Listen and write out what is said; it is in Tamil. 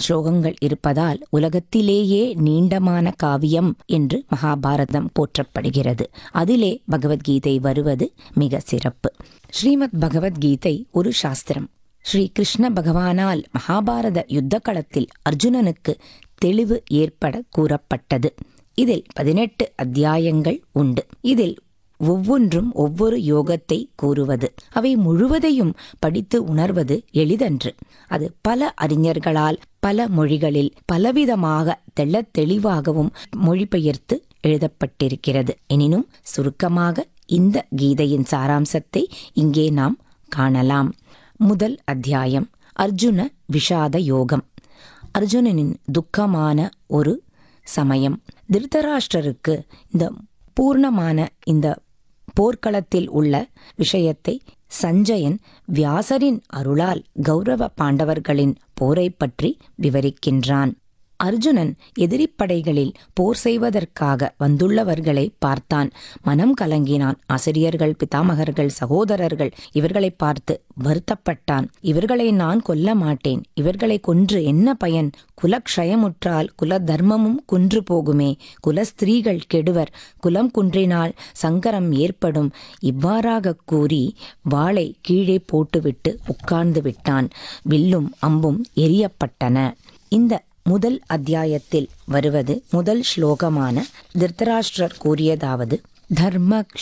ஸ்லோகங்கள் இருப்பதால் உலகத்திலேயே நீண்டமான காவியம் என்று மகாபாரதம் போற்றப்படுகிறது அதிலே பகவத்கீதை வருவது மிக சிறப்பு ஸ்ரீமத் பகவத்கீதை ஒரு சாஸ்திரம் ஸ்ரீ கிருஷ்ண பகவானால் மகாபாரத யுத்த களத்தில் அர்ஜுனனுக்கு தெளிவு ஏற்பட கூறப்பட்டது இதில் பதினெட்டு அத்தியாயங்கள் உண்டு இதில் ஒவ்வொன்றும் ஒவ்வொரு யோகத்தை கூறுவது அவை முழுவதையும் படித்து உணர்வது எளிதன்று அது பல அறிஞர்களால் பல மொழிகளில் பலவிதமாக தெள்ளத் தெளிவாகவும் மொழிபெயர்த்து எழுதப்பட்டிருக்கிறது எனினும் சுருக்கமாக இந்த கீதையின் சாராம்சத்தை இங்கே நாம் காணலாம் முதல் அத்தியாயம் அர்ஜுன விஷாத யோகம் அர்ஜுனனின் துக்கமான ஒரு சமயம் திருதராஷ்டிரருக்கு இந்த பூர்ணமான இந்த போர்க்களத்தில் உள்ள விஷயத்தை சஞ்சயன் வியாசரின் அருளால் கௌரவ பாண்டவர்களின் போரை பற்றி விவரிக்கின்றான் அர்ஜுனன் எதிரிப்படைகளில் போர் செய்வதற்காக வந்துள்ளவர்களை பார்த்தான் மனம் கலங்கினான் ஆசிரியர்கள் பிதாமகர்கள் சகோதரர்கள் இவர்களை பார்த்து வருத்தப்பட்டான் இவர்களை நான் கொல்ல மாட்டேன் இவர்களை கொன்று என்ன பயன் குலக்ஷயமுற்றால் குல தர்மமும் குன்று போகுமே குலஸ்திரீகள் கெடுவர் குலம் குன்றினால் சங்கரம் ஏற்படும் இவ்வாறாக கூறி வாளை கீழே போட்டுவிட்டு உட்கார்ந்து விட்டான் வில்லும் அம்பும் எரியப்பட்டன இந்த முதல் அத்தியாயத்தில் வருவது முதல் ஸ்லோகமான திருத்தராஷ்டிரர் கூறியதாவது தர்ம